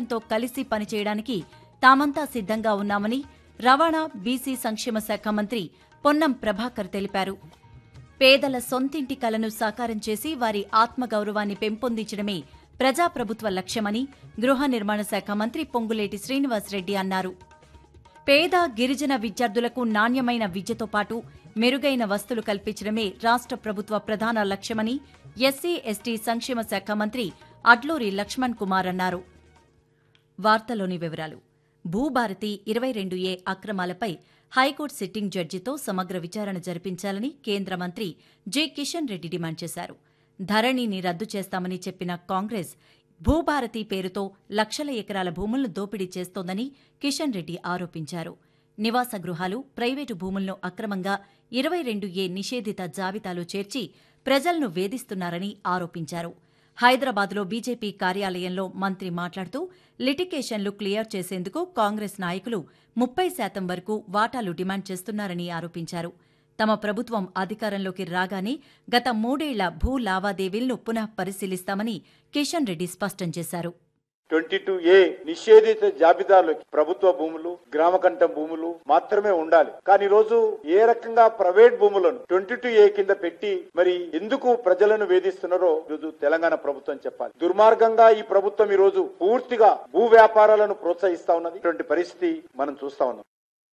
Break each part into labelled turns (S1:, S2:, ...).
S1: కేంద్రంతో కలిసి పనిచేయడానికి తామంతా సిద్ధంగా ఉన్నామని రవాణా బీసీ సంక్షేమ శాఖ మంత్రి పొన్నం ప్రభాకర్ తెలిపారు పేదల సొంతింటి కలను సాకారం చేసి వారి ఆత్మగౌరవాన్ని పెంపొందించడమే ప్రజాప్రభుత్వ లక్ష్యమని గృహ నిర్మాణ శాఖ మంత్రి పొంగులేటి శ్రీనివాసరెడ్డి అన్నారు పేద గిరిజన విద్యార్థులకు నాణ్యమైన విద్యతో పాటు మెరుగైన వస్తువులు కల్పించడమే రాష్ట్ర ప్రభుత్వ ప్రధాన లక్ష్యమని ఎస్సీ ఎస్టీ సంక్షేమ శాఖ మంత్రి అడ్లూరి లక్ష్మణ్ కుమార్ అన్నారు వార్తలోని వివరాలు భూభారతి ఇరవై రెండు ఏ అక్రమాలపై హైకోర్టు సిట్టింగ్ జడ్జితో సమగ్ర విచారణ జరిపించాలని కేంద్ర మంత్రి జె కిషన్ రెడ్డి డిమాండ్ చేశారు ధరణిని రద్దు చేస్తామని చెప్పిన కాంగ్రెస్ భూభారతి పేరుతో లక్షల ఎకరాల భూములను దోపిడీ చేస్తోందని కిషన్ రెడ్డి ఆరోపించారు నివాస గృహాలు ప్రైవేటు భూములను అక్రమంగా ఇరవై రెండు ఏ నిషేధిత జాబితాలో చేర్చి ప్రజలను వేధిస్తున్నారని ఆరోపించారు హైదరాబాద్లో బీజేపీ కార్యాలయంలో మంత్రి మాట్లాడుతూ లిటికేషన్లు క్లియర్ చేసేందుకు కాంగ్రెస్ నాయకులు ముప్పై శాతం వరకు వాటాలు డిమాండ్ చేస్తున్నారని ఆరోపించారు తమ ప్రభుత్వం అధికారంలోకి రాగానే గత మూడేళ్ల భూ లావాదేవీలను పునః పరిశీలిస్తామని కిషన్ రెడ్డి స్పష్టం చేశారు
S2: ట్వంటీ టూ ఏ నిషేధిత జాబితాలోకి ప్రభుత్వ భూములు గ్రామకంఠం భూములు మాత్రమే ఉండాలి కానీ ఈ రోజు ఏ రకంగా ప్రైవేట్ భూములను ట్వంటీ టూ ఏ కింద పెట్టి మరి ఎందుకు ప్రజలను వేధిస్తున్నారో ఈరోజు తెలంగాణ ప్రభుత్వం చెప్పాలి దుర్మార్గంగా ఈ ప్రభుత్వం ఈ రోజు పూర్తిగా భూ వ్యాపారాలను ప్రోత్సహిస్తా ఉన్నది ఇటువంటి పరిస్థితి మనం చూస్తా ఉన్నాం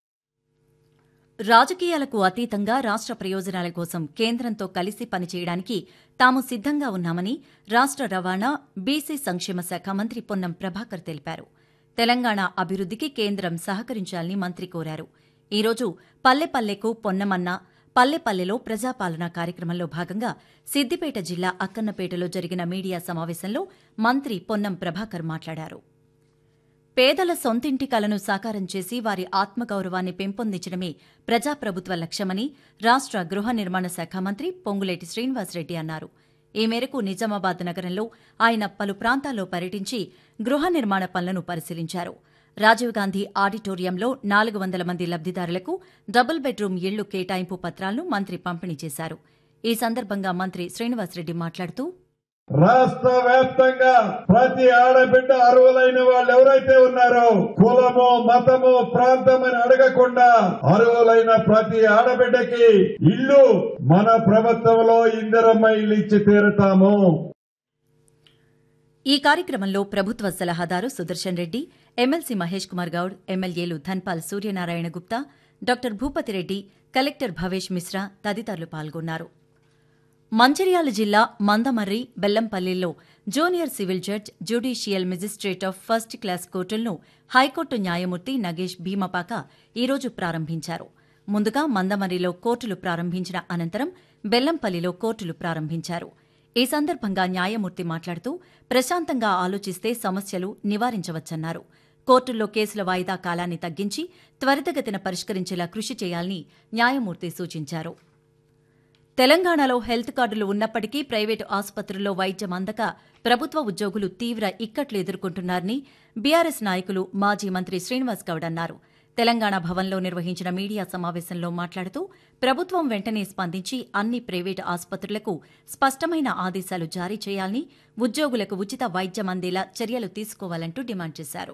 S1: రాజకీయాలకు అతీతంగా రాష్ట్ర ప్రయోజనాల కోసం కేంద్రంతో కలిసి పనిచేయడానికి తాము సిద్ధంగా ఉన్నామని రాష్ట్ర రవాణా బీసీ సంక్షేమ శాఖ మంత్రి పొన్నం ప్రభాకర్ తెలిపారు తెలంగాణ అభివృద్ధికి కేంద్రం సహకరించాలని మంత్రి కోరారు ఈ రోజు పల్లెపల్లెకు పొన్నమన్న పల్లెపల్లెలో ప్రజాపాలన కార్యక్రమంలో భాగంగా సిద్దిపేట జిల్లా అక్కన్నపేటలో జరిగిన మీడియా సమావేశంలో మంత్రి పొన్నం ప్రభాకర్ మాట్లాడారు పేదల సొంతింటి కలను సాకారం చేసి వారి ఆత్మగౌరవాన్ని పెంపొందించడమే ప్రజాప్రభుత్వ లక్ష్యమని రాష్ట్ర గృహ నిర్మాణ శాఖ మంత్రి పొంగులేటి శ్రీనివాసరెడ్డి అన్నారు ఈ మేరకు నిజామాబాద్ నగరంలో ఆయన పలు ప్రాంతాల్లో పర్యటించి గృహ నిర్మాణ పనులను పరిశీలించారు రాజీవ్ గాంధీ ఆడిటోరియంలో నాలుగు వందల మంది లబ్దిదారులకు డబుల్ బెడ్రూమ్ ఇళ్లు కేటాయింపు పత్రాలను మంత్రి పంపిణీ చేశారు ఈ సందర్భంగా మంత్రి శ్రీనివాసరెడ్డి మాట్లాడుతూ
S3: రాష్ట్ర వ్యాప్తంగా ప్రతి ఆడబిడ్డ అర్హులైన వాళ్ళు ఎవరైతే ఉన్నారో కులము మతము ప్రాంతం అని అడగకుండా అర్హులైన ప్రతి ఆడబిడ్డకి ఇల్లు మన ప్రభుత్వంలో ఇందిరమ్మ ఇల్లు ఇచ్చి తీరుతాము
S1: ఈ కార్యక్రమంలో ప్రభుత్వ సలహాదారు సుదర్శన్ రెడ్డి ఎమ్మెల్సీ మహేష్ కుమార్ గౌడ్ ఎమ్మెల్యేలు ధన్పాల్ సూర్యనారాయణ గుప్తా డాక్టర్ భూపతిరెడ్డి కలెక్టర్ భవేష్ మిశ్రా తదితరులు పాల్గొన్నారు మంచిర్యాల జిల్లా మందమర్రి బెల్లంపల్లిలో junior civil judge judicial magistrate of first class కోర్టులను హైకోర్టు న్యాయమూర్తి నగేష్ భీమపాక ఈరోజు ప్రారంభించారు ముందుగా మందమర్రిలో కోర్టులు ప్రారంభించిన అనంతరం బెల్లంపల్లిలో కోర్టులు ప్రారంభించారు ఈ సందర్భంగా న్యాయమూర్తి మాట్లాడుతూ ప్రశాంతంగా ఆలోచిస్తే సమస్యలు నివారించవచ్చన్నారు కోర్టుల్లో కేసుల వాయిదా కాలాన్ని తగ్గించి త్వరితగతిన పరిష్కరించేలా కృషి చేయాలని న్యాయమూర్తి సూచించారు తెలంగాణలో హెల్త్ కార్డులు ఉన్నప్పటికీ ప్రైవేటు ఆసుపత్రుల్లో వైద్యం అందక ప్రభుత్వ ఉద్యోగులు తీవ్ర ఇక్కట్లు ఎదుర్కొంటున్నారని బీఆర్ఎస్ నాయకులు మాజీ మంత్రి శ్రీనివాస్ గౌడ్ అన్నారు తెలంగాణ భవన్లో నిర్వహించిన మీడియా సమావేశంలో మాట్లాడుతూ ప్రభుత్వం వెంటనే స్పందించి అన్ని ప్రైవేటు ఆసుపత్రులకు స్పష్టమైన ఆదేశాలు జారీ చేయాలని ఉద్యోగులకు ఉచిత వైద్యం అందేలా చర్యలు తీసుకోవాలంటూ డిమాండ్ చేశారు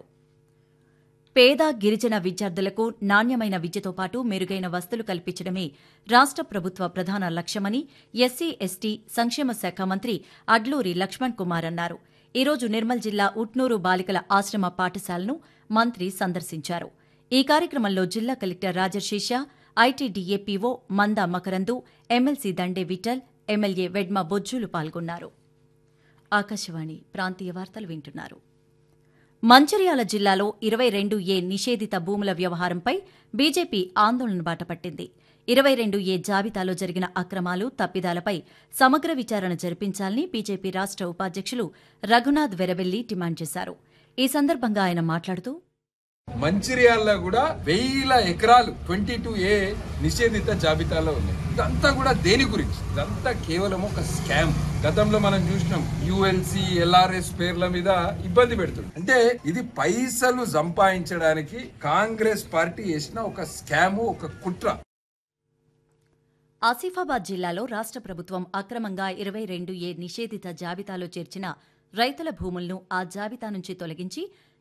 S1: పేద గిరిజన విద్యార్థులకు నాణ్యమైన విద్యతో పాటు మెరుగైన వస్తువులు కల్పించడమే రాష్ట్ర ప్రభుత్వ ప్రధాన లక్ష్యమని ఎస్సీ ఎస్టీ సంక్షేమ శాఖ మంత్రి అడ్లూరి లక్ష్మణ్ కుమార్ అన్నారు ఈ రోజు నిర్మల్ జిల్లా ఉట్నూరు బాలికల ఆశ్రమ పాఠశాలను మంత్రి సందర్శించారు ఈ కార్యక్రమంలో జిల్లా collector Rajarshi Shah ITDA PO Manda Makarandu MLC Dande Vithal MLA Vedma బొజ్జులు పాల్గొన్నారు ఆకాశవాణి ప్రాంతీయ వార్తలు వింటున్నారు మంచిర్యాల జిల్లాలో ఇరవై రెండు ఏ నిషేధిత భూముల వ్యవహారంపై బీజేపీ ఆందోళన బాటపట్టింది ఇరవై రెండు ఏ జాబితాలో జరిగిన అక్రమాలు తప్పిదాలపై సమగ్ర విచారణ జరిపించాలని బీజేపీ రాష్ట్ర ఉపాధ్యక్షులు రఘునాథ్ వెరబెల్లి డిమాండ్ చేశారు ఈ సందర్భంగా ఆయన మాట్లాడుతూ
S4: మంచిర్యాలలో కూడా వేల ఎకరాలు ట్వంటీ టూ ఏ నిషేధిత జాబితాలో ఉన్నాయి ఇదంతా కూడా దేని గురించి ఇదంతా కేవలం ఒక స్కామ్ గతంలో మనం చూసినాం యుఎల్సి ఎల్ఆర్ఎస్ పేర్ల మీద ఇబ్బంది పెడుతుంది అంటే ఇది పైసలు సంపాదించడానికి కాంగ్రెస్ పార్టీ చేసిన ఒక స్కాము ఒక కుట్ర
S1: ఆసిఫాబాద్ జిల్లాలో రాష్ట్ర ప్రభుత్వం అక్రమంగా ఇరవై రెండు ఏ నిషేధిత జాబితాలో చేర్చిన రైతుల భూములను ఆ జాబితా నుంచి తొలగించి